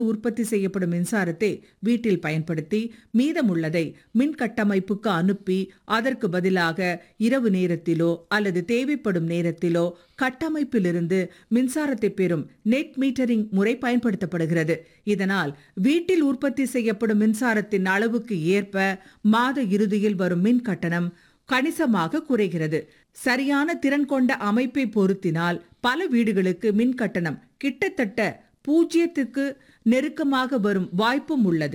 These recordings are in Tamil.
உற்பத்தி செய்யப்படும் மின்சாரத்தை வீட்டில் பயன்படுத்தி மீதமுள்ளதை மின் கட்டமைப்புக்கு அனுப்பி அதற்கு பதிலாக இரவு நேரத்திலோ அல்லது தேவைப்படும் நேரத்திலோ கட்டமைப்பிலிருந்து மின்சாரத்தை பெறும் நெட் மீட்டரிங் முறை பயன்படுத்தப்படுகிறது இதனால் வீட்டில் உற்பத்தி செய்யப்படும் மின்சாரத்தின் அளவுக்கு ஏற்ப மாத இறுதியில் வரும் மின் கட்டணம் கணிசமாக குறைகிறது சரியான திறன் கொண்ட அமைப்பை பொருத்தினால் பல வீடுகளுக்கு மின் கட்டணம் கிட்டத்தட்ட பூஜ்ஜியத்துக்கு நெருக்கமாக வரும் வாய்ப்பும் உள்ளது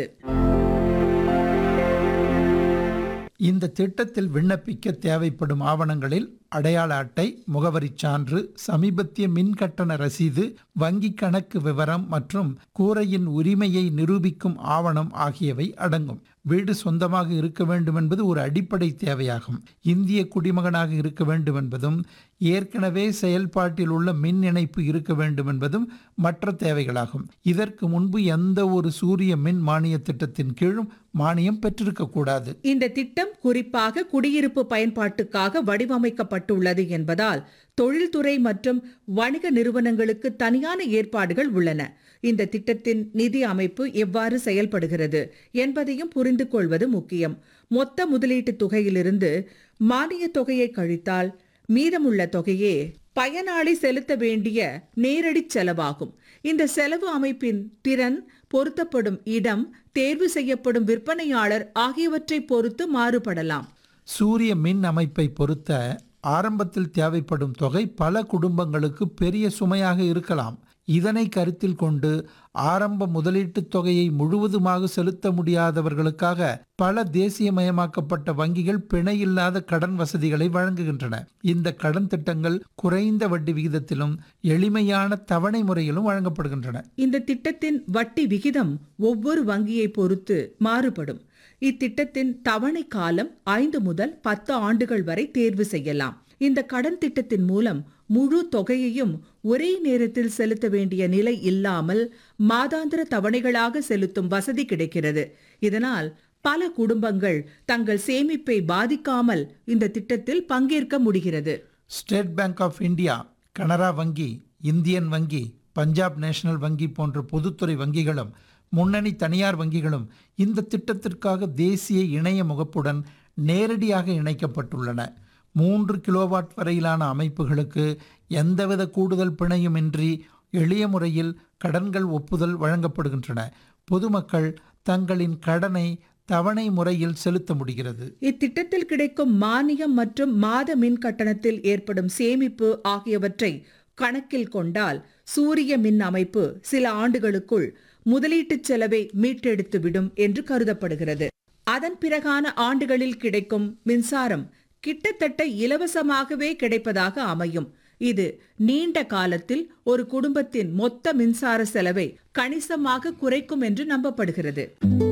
இந்த திட்டத்தில் விண்ணப்பிக்க தேவைப்படும் ஆவணங்களில் அடையாள அட்டை முகவரிச் சான்று சமீபத்திய மின் கட்டண ரசீது வங்கி கணக்கு விவரம் மற்றும் கூரையின் உரிமையை நிரூபிக்கும் ஆவணம் ஆகியவை அடங்கும் வீடு சொந்தமாக இருக்க வேண்டும் என்பது ஒரு அடிப்படை தேவையாகும் இந்திய குடிமகனாக இருக்க வேண்டும் என்பதும் ஏற்கனவே செயல்பாட்டில் உள்ள மின் இணைப்பு இருக்க வேண்டும் என்பதும் மற்ற தேவைகளாகும் இதற்கு முன்பு எந்த ஒரு சூரிய மின் மானிய திட்டத்தின் கீழும் மானியம் பெற்றிருக்கக்கூடாது இந்த திட்டம் குறிப்பாக குடியிருப்பு பயன்பாட்டுக்காக வடிவமைக்கப்பட்டுள்ளது என்பதால் தொழில்துறை மற்றும் வணிக நிறுவனங்களுக்கு தனியான ஏற்பாடுகள் உள்ளன இந்த திட்டத்தின் நிதி அமைப்பு எவ்வாறு செயல்படுகிறது என்பதையும் புரிந்து கொள்வது முக்கியம் மொத்த முதலீட்டு தொகையிலிருந்து மானிய தொகையை கழித்தால் மீதமுள்ள தொகையே பயனாளி செலுத்த வேண்டிய நேரடி செலவாகும் இந்த செலவு அமைப்பின் திறன் பொருத்தப்படும் இடம் தேர்வு செய்யப்படும் விற்பனையாளர் ஆகியவற்றை பொறுத்து மாறுபடலாம் சூரிய மின் அமைப்பை பொறுத்த ஆரம்பத்தில் தேவைப்படும் தொகை பல குடும்பங்களுக்கு பெரிய சுமையாக இருக்கலாம் இதனை கருத்தில் கொண்டு ஆரம்ப முதலீட்டுத் தொகையை முழுவதுமாக செலுத்த முடியாதவர்களுக்காக பல தேசியமயமாக்கப்பட்ட வங்கிகள் பிணையில்லாத கடன் வசதிகளை வழங்குகின்றன இந்த கடன் திட்டங்கள் குறைந்த வட்டி விகிதத்திலும் எளிமையான தவணை முறையிலும் வழங்கப்படுகின்றன இந்த திட்டத்தின் வட்டி விகிதம் ஒவ்வொரு வங்கியை பொறுத்து மாறுபடும் இத்திட்டத்தின் தவணை காலம் ஐந்து முதல் பத்து ஆண்டுகள் வரை தேர்வு செய்யலாம் இந்த கடன் திட்டத்தின் மூலம் முழு தொகையையும் ஒரே நேரத்தில் செலுத்த வேண்டிய நிலை இல்லாமல் மாதாந்திர தவணைகளாக செலுத்தும் வசதி கிடைக்கிறது இதனால் பல குடும்பங்கள் தங்கள் சேமிப்பை பாதிக்காமல் இந்த திட்டத்தில் பங்கேற்க முடிகிறது State Bank of India Canara வங்கி இந்தியன் வங்கி பஞ்சாப் நேஷனல் வங்கி போன்ற பொதுத்துறை வங்கிகளும் முன்னணி தனியார் வங்கிகளும் இந்த திட்டத்திற்காக தேசிய இணைய முகப்புடன் நேரடியாக இணைக்கப்பட்டுள்ளன மூன்று கிலோவாட் வரையிலான அமைப்புகளுக்கு எந்தவித கூடுதல் பிணையுமின்றி எளிய முறையில் கடன்கள் ஒப்புதல் வழங்கப்படுகின்றன பொதுமக்கள் தங்களின் கடனை தவணை முறையில் செலுத்த முடிகிறது இத்திட்டத்தில் கிடைக்கும் மானியம் மற்றும் மாத மின் கட்டணத்தில் ஏற்படும் சேமிப்பு ஆகியவற்றை கணக்கில் கொண்டால் சூரிய மின் அமைப்பு சில ஆண்டுகளுக்குள் முதலீட்டுச் செலவை மீட்டெடுத்துவிடும் என்று கருதப்படுகிறது அதன் பிறகான ஆண்டுகளில் கிடைக்கும் மின்சாரம் கிட்டத்தட்ட இலவசமாகவே கிடைப்பதாக அமையும் இது நீண்ட காலத்தில் ஒரு குடும்பத்தின் மொத்த மின்சார செலவை கணிசமாக குறைக்கும் என்று நம்பப்படுகிறது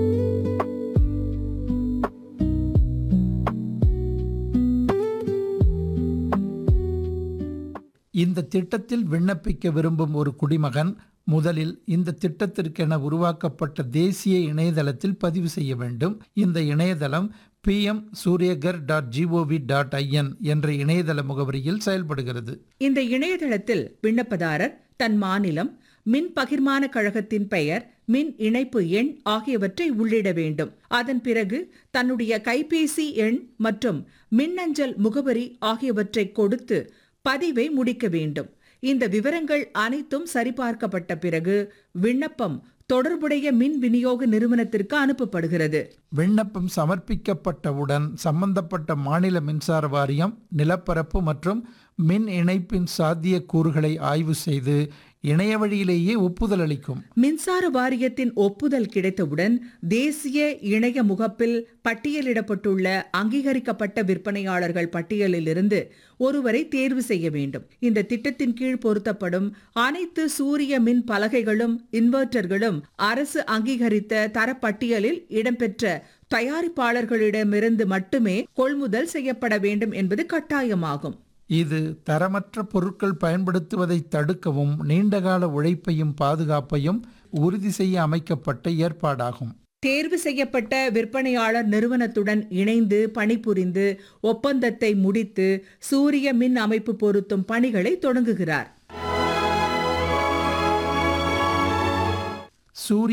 இந்த திட்டத்தில் விண்ணப்பிக்க விரும்பும் ஒரு குடிமகன் முதலில் இந்த திட்டத்திற்கென உருவாக்கப்பட்ட தேசிய இணையதளத்தில் பதிவு செய்ய வேண்டும் இந்த இணையதளம் PM Suryaghar dot gov dot I N என்ற இணையதள முகவரியில் செயல்படுகிறது இந்த இணையதளத்தில் விண்ணப்பதாரர் தன் மாநிலம் மின் பகிர்மான கழகத்தின் பெயர் மின் இணைப்பு எண் ஆகியவற்றை உள்ளிட வேண்டும் அதன் பிறகு தன்னுடைய கைபேசி எண் மற்றும் மின்னஞ்சல் முகவரி ஆகியவற்றை கொடுத்து பதிவை முடிக்க வேண்டும் இந்த விவரங்கள் அனைத்தும் சரிபார்க்கப்பட்ட பிறகு விண்ணப்பம் தொடர்புடைய மின் விநியோக நிறுவனத்திற்கு அனுப்பப்படுகிறது விண்ணப்பம் சமர்ப்பிக்கப்பட்டவுடன் சம்பந்தப்பட்ட மாநில மின்சார வாரியம் நிலப்பரப்பு மற்றும் மின் இணைப்பின் சாத்திய கூறுகளை ஆய்வு செய்து இணைய வழியிலேயே ஒப்புதல் அளிக்கும் மின்சார வாரியத்தின் ஒப்புதல் கிடைத்தவுடன் தேசிய இணைய முகப்பில் பட்டியலிடப்பட்டுள்ள அங்கீகரிக்கப்பட்ட விற்பனையாளர்கள் பட்டியலிலிருந்து ஒருவரை தேர்வு செய்ய வேண்டும் இந்த திட்டத்தின் கீழ் பொருத்தப்படும் அனைத்து சூரிய மின் பலகைகளும் இன்வெர்ட்டர்களும் அரசு அங்கீகரித்த தரப்பட்டியலில் இடம்பெற்ற தயாரிப்பாளர்களிடமிருந்து மட்டுமே கொள்முதல் செய்யப்பட வேண்டும் என்பது கட்டாயமாகும் இது தரமற்ற பொருட்கள் பயன்படுத்துவதை தடுக்கவும் நீண்டகால உழைப்பையும் பாதுகாப்பையும் உறுதி செய்ய அமைக்கப்பட்ட ஏற்பாடாகும் தேர்வு செய்யப்பட்ட விற்பனையாளர் நிறுவனத்துடன் இணைந்து பணிபுரிந்து ஒப்பந்தத்தை முடித்து சூரிய மின் அமைப்பு பொருத்தும் பணிகளை தொடங்குகிறார் சூரிய